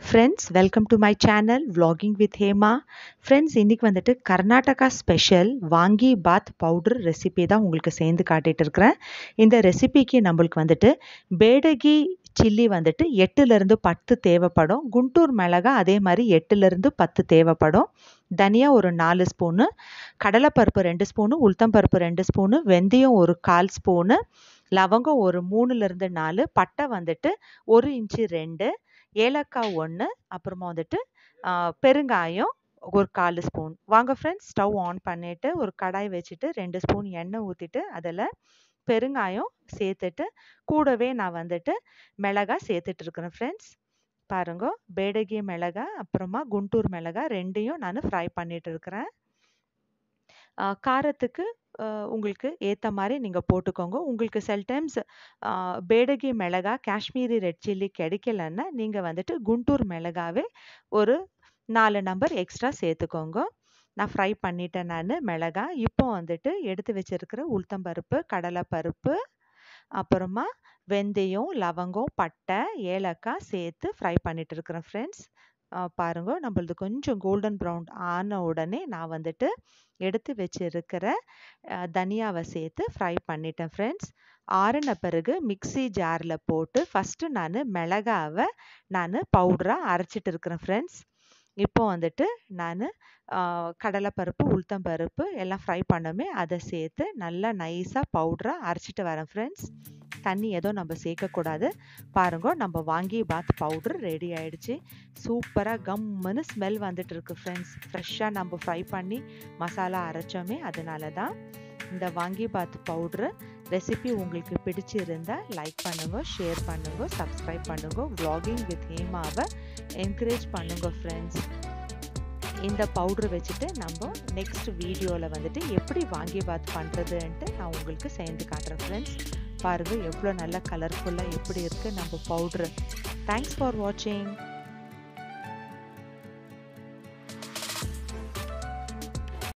friends welcome to my channel vlogging with Hema friends இன்றைக்கி வந்துட்டு Karnataka special வாங்கி பாத் பவுடர் ரெசிபி தான் உங்களுக்கு சேர்ந்து காட்டிகிட்டு இருக்கிறேன் இந்த ரெசிபிக்கு நம்மளுக்கு வந்துட்டு பேடகி சில்லி வந்துட்டு எட்டுலேருந்து பத்து தேவைப்படும் குண்டூர் மிளகா அதே மாதிரி எட்டுலேருந்து பத்து தேவைப்படும் தனியா ஒரு நாலு ஸ்பூனு கடலைப்பருப்பு ரெண்டு ஸ்பூனு உளுத்தம்பருப்பு ரெண்டு ஸ்பூனு வெந்தயம் ஒரு கால் ஸ்பூனு லவங்கம் ஒரு மூணுலேருந்து நாலு பட்டை வந்துட்டு ஒரு இன்ச்சு ரெண்டு ஏலக்காய் ஒன்று அப்புறமா வந்துட்டு ஆ, பெருங்காயம் ஒரு கால் ஸ்பூன் வாங்க ஃப்ரெண்ட்ஸ் ஸ்டவ் ஆன் பண்ணிவிட்டு ஒரு கடாய் வச்சுட்டு ரெண்டு ஸ்பூன் எண்ணெய் ஊற்றிட்டு அதில் பெருங்காயம் சேர்த்துட்டு கூடவே நான் வந்துட்டு மிளகாய் சேர்த்துட்டு இருக்கிறேன் ஃப்ரெண்ட்ஸ் பாருங்க பேடகி மிளகாய் அப்புறமா குண்டூர் மிளகாய் ரெண்டையும் நான் ஃப்ரை பண்ணிட்டு இருக்கிறேன் ஆ, காரத்துக்கு ஆ, உங்களுக்கு ஏற்ற மாதிரி நீங்கள் போட்டுக்கோங்க உங்களுக்கு சில டைம்ஸ் பேடகி மிளகாய் காஷ்மீரி ரெட் சில்லி கிடைக்கலன்னா நீங்கள் வந்துட்டு குண்டூர் மிளகாவே ஒரு நாலு நம்பர் எக்ஸ்ட்ரா சேர்த்துக்கோங்க நான் ஃப்ரை பண்ணிட்டேன் நான் மிளகாய் இப்போ வந்துட்டு எடுத்து வச்சிருக்கிற உளுத்தம்பருப்பு கடலைப்பருப்பு அப்புறமா வெந்தயம் லவங்கம் பட்டை ஏலக்காய் சேர்த்து ஃப்ரை பண்ணிட்டு இருக்கிறேன் ஃப்ரெண்ட்ஸ் பாருங்க நம்மளது கொஞ்சம் கோல்டன் ப்ரௌன் ஆன உடனே நான் வந்துட்டு எடுத்து வச்சிருக்கிற அஹ், தனியாவை சேர்த்து ஃப்ரை பண்ணிட்டேன் ஃப்ரெண்ட்ஸ் ஆறின பிறகு மிக்ஸி ஜாரில் போட்டு ஃபஸ்ட்டு நான் மிளகாவை நான் பவுடராக அரைச்சிட்டு இருக்கிறேன் ஃப்ரெண்ட்ஸ் இப்போ வந்துட்டு நான் கடலைப்பருப்பு உளுத்தம்பருப்பு எல்லாம் ஃப்ரை பண்ணோமே அதை சேர்த்து நல்லா நைஸாக பவுடராக அரைச்சிட்டு வரேன் ஃப்ரெண்ட்ஸ் தண்ணி எதுவும் நம்ம சேர்க்கக்கூடாது பாருங்க நம்ம வாங்கி பாத் பவுடர் ரெடி ஆயிடுச்சு சூப்பராக கம்முன்னு ஸ்மெல் வந்துட்டு இருக்கு ஃப்ரெண்ட்ஸ் ஃப்ரெஷ்ஷாக நம்ம ஃப்ரை பண்ணி மசாலா அரைச்சோமே அதனால தான் இந்த வாங்கி பாத் பவுட்ரு ரெசிபி உங்களுக்கு பிடிச்சிருந்தா லைக் பண்ணுங்க ஷேர் பண்ணுங்க சப்ஸ்கிரைப் பண்ணுங்க vlogging வித் ஹேமாவை என்கரேஜ் பண்ணுங்க ஃப்ரெண்ட்ஸ் இந்த பவுடர் வச்சுட்டு நம்ம நெக்ஸ்ட் வீடியோவில் வந்துட்டு எப்படி வாங்கி பாத் பண்ணுறதுன்ட்டு நான் உங்களுக்கு சேர்ந்து காட்டுறேன் ஃப்ரெண்ட்ஸ் பாருங்கள் எவ்வளோ நல்லா கலர்ஃபுல்லாக எப்படி இருக்குது நம்ம பவுட்ரு தேங்க்ஸ் ஃபார் வாட்சிங்